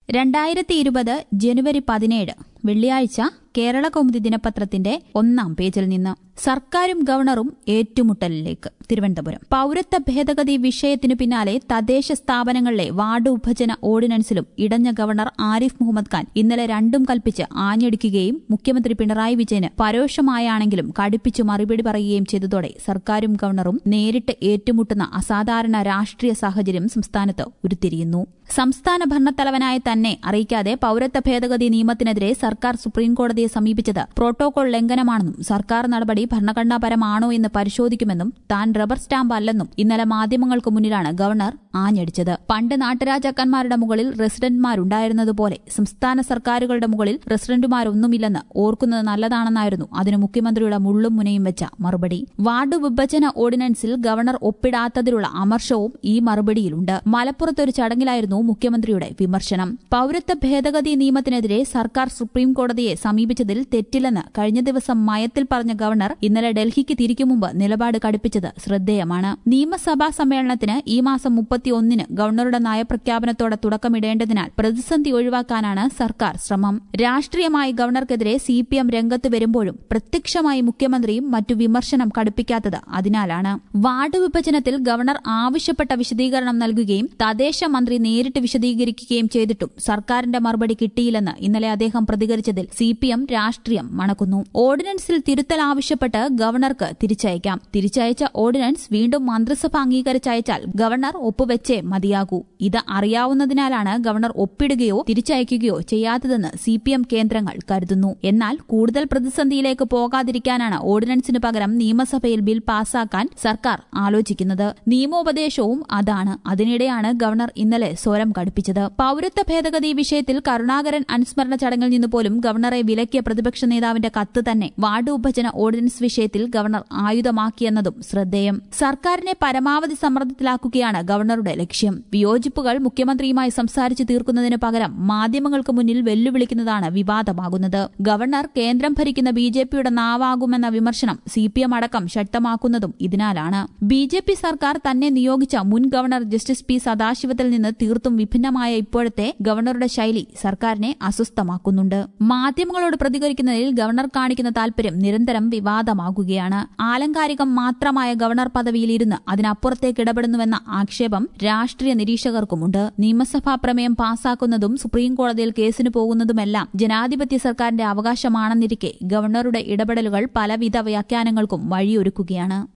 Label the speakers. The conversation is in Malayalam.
Speaker 1: രണ്ടായിരത്തി ഇരുപത് ജനുവരി പതിനേഴ് വെള്ളിയാഴ്ച കേരള കൗമുദി ദിനപത്രത്തിന്റെ ഒന്നാം പേജിൽ നിന്ന് സർക്കാരും ഗവർണറും ഏറ്റുമുട്ടലിലേക്ക് തിരുവനന്തപുരം പൌരത്വ ഭേദഗതി വിഷയത്തിനു പിന്നാലെ തദ്ദേശ സ്ഥാപനങ്ങളിലെ വാർഡ് വിഭജന ഓർഡിനൻസിലും ഇടഞ്ഞ ഗവർണർ ആരിഫ് മുഹമ്മദ് ഖാൻ ഇന്നലെ രണ്ടും കൽപ്പിച്ച് ആഞ്ഞടിക്കുകയും മുഖ്യമന്ത്രി പിണറായി വിജയന് പരോക്ഷമായാണെങ്കിലും കടുപ്പിച്ചു മറുപടി പറയുകയും ചെയ്തതോടെ സർക്കാരും ഗവർണറും നേരിട്ട് ഏറ്റുമുട്ടുന്ന അസാധാരണ രാഷ്ട്രീയ സാഹചര്യം സംസ്ഥാനത്ത് ഉരുത്തിരിയുന്നു സംസ്ഥാന ഭരണത്തലവനായ തന്നെ അറിയിക്കാതെ പൌരത്വ ഭേദഗതി നിയമത്തിനെതിരെ സർക്കാർ സുപ്രീംകോടതിയെ സമീപിച്ചത് പ്രോട്ടോകോൾ ലംഘനമാണെന്നും സർക്കാർ നടപടി ഭരണഘടനാപരമാണോ എന്ന് പരിശോധിക്കുമെന്നും താൻ റബ്ബർ സ്റ്റാമ്പ് അല്ലെന്നും ഇന്നലെ മാധ്യമങ്ങൾക്ക് മുന്നിലാണ് ഗവർണർ ആഞ്ഞടിച്ചത് പണ്ട് നാട്ടുരാജാക്കന്മാരുടെ മുകളിൽ റെസിഡന്റുമാരുണ്ടായിരുന്നതുപോലെ സംസ്ഥാന സർക്കാരുകളുടെ മുകളിൽ റെസിഡന്റുമാരൊന്നുമില്ലെന്ന് ഓർക്കുന്നത് നല്ലതാണെന്നായിരുന്നു അതിന് മുഖ്യമന്ത്രിയുടെ മുള്ളും മുനയും വെച്ച മറുപടി വാർഡ് വിഭജന ഓർഡിനൻസിൽ ഗവർണർ ഒപ്പിടാത്തതിലുള്ള അമർഷവും ഈ മറുപടിയിലുണ്ട് മലപ്പുറത്തൊരു ചടങ്ങിലായിരുന്നു മുഖ്യമന്ത്രിയുടെ വിമർശനം പൌരത്വ ഭേദഗതി നിയമത്തിനെതിരെ സർക്കാർ സുപ്രീം കോടതിയെ സമീപിച്ചതിൽ തെറ്റില്ലെന്ന് കഴിഞ്ഞ ദിവസം മയത്തിൽ പറഞ്ഞ ഗവർണർ ഇന്നലെ ഡൽഹിക്ക് തിരിക്കും മുമ്പ് നിലപാട് കടുപ്പിച്ചത് ശ്രദ്ധേയമാണ് നിയമസഭാ സമ്മേളനത്തിന് ഈ മാസം മുപ്പത്തിയൊന്നിന് ഗവർണറുടെ നയപ്രഖ്യാപനത്തോടെ തുടക്കമിടേണ്ടതിനാൽ പ്രതിസന്ധി ഒഴിവാക്കാനാണ് സർക്കാർ ശ്രമം രാഷ്ട്രീയമായി ഗവർണർക്കെതിരെ സി പി എം രംഗത്ത് വരുമ്പോഴും പ്രത്യക്ഷമായി മുഖ്യമന്ത്രിയും മറ്റു വിമർശനം കടുപ്പിക്കാത്തത് അതിനാലാണ് വാർഡ് വിഭജനത്തിൽ ഗവർണർ ആവശ്യപ്പെട്ട വിശദീകരണം നൽകുകയും തദ്ദേശ മന്ത്രി നേരിട്ട് വിശദീകരിക്കുകയും ചെയ്തിട്ടും സർക്കാരിന്റെ മറുപടി കിട്ടിയില്ലെന്ന് ഇന്നലെ അദ്ദേഹം പ്രതികരിച്ചതിൽ സി പി എം രാഷ്ട്രീയം മണക്കുന്നു ഓർഡിനൻസിൽ തിരുത്തൽ ആവശ്യപ്പെട്ട് ഗവർണർക്ക് തിരിച്ചയക്കാം തിരിച്ചയച്ച ഓർഡിനൻസ് വീണ്ടും മന്ത്രിസഭ അംഗീകരിച്ചയച്ചാൽ ഗവർണർ ഒപ്പുവെച്ചേ മതിയാകൂ ഇത് അറിയാവുന്നതിനാലാണ് ഗവർണർ ഒപ്പിടുകയോ തിരിച്ചയക്കുകയോ ചെയ്യാത്തതെന്ന് സി പി എം കേന്ദ്രങ്ങൾ കരുതുന്നു എന്നാൽ കൂടുതൽ പ്രതിസന്ധിയിലേക്ക് പോകാതിരിക്കാനാണ് ഓർഡിനൻസിന് പകരം നിയമസഭയിൽ ബിൽ പാസാക്കാൻ സർക്കാർ ആലോചിക്കുന്നത് നിയമോപദേശവും അതാണ് അതിനിടെയാണ് ഗവർണർ ഇന്നലെ സ്വരം കടുപ്പിച്ചത് പൌരത്വ ഭേദഗതി വിഷയത്തിൽ കരുണാകരൻ അനുസ്മരണ ചടങ്ങിൽ നിന്ന് പോലും ഗവർണറെ വിലക്കിയ പ്രതിപക്ഷ നേതാവിന്റെ കത്ത് തന്നെ വാർഡ് വിഭജന ഓർഡിനൻസ് വിഷയത്തിൽ ഗവർണർ ആയുധമാക്കിയെന്നതും ശ്രദ്ധേയം സർക്കാരിനെ പരമാവധി സമ്മർദ്ദത്തിലാക്കുകയാണ് ഗവർണറുടെ ലക്ഷ്യം വിയോജിപ്പുകൾ മുഖ്യമന്ത്രിയുമായി സംസാരിച്ചു തീർക്കുന്നതിന് പകരം മാധ്യമങ്ങൾക്ക് മുന്നിൽ വെല്ലുവിളിക്കുന്നതാണ് വിവാദമാകുന്നത് ഗവർണർ കേന്ദ്രം ഭരിക്കുന്ന ബി ജെ പിയുടെ നാവാകുമെന്ന വിമർശനം സി പി എം അടക്കം ശക്തമാക്കുന്നതും ഇതിനാലാണ് ബി ജെ പി സർക്കാർ തന്നെ നിയോഗിച്ച മുൻ ഗവർണർ ജസ്റ്റിസ് പി സദാശിവത്തിൽ നിന്ന് തീർത്തും വിഭിന്നമായ ഇപ്പോഴത്തെ ഗവർണറുടെ ശൈലി സർക്കാരിനെ അസ്വസ്ഥമാക്കുന്നുണ്ട് മാധ്യമങ്ങളോട് പ്രതികരിക്കുന്നതിൽ ഗവർണർ കാണിക്കുന്ന താൽപര്യം നിരന്തരം വിവാദമാകുകയാണ് ആലങ്കാരികം മാത്രമായ ഗവർണർ പദവിയിൽ ഇരുന്ന് അതിനപ്പുറത്തേക്ക് ഇടപെടുന്നുവെന്ന ആക്ഷേപം രാഷ്ട്രീയ നിരീക്ഷകർക്കുമുണ്ട് നിയമസഭാ പ്രമേയം പാസാക്കുന്നതും സുപ്രീംകോടതിയിൽ കേസിന് പോകുന്നതുമെല്ലാം ജനാധിപത്യ സർക്കാരിന്റെ അവകാശമാണെന്നിരിക്കെ ഗവർണറുടെ ഇടപെടലുകൾ പലവിധ വ്യാഖ്യാനങ്ങൾക്കും വഴിയൊരുക്കുകയാണ്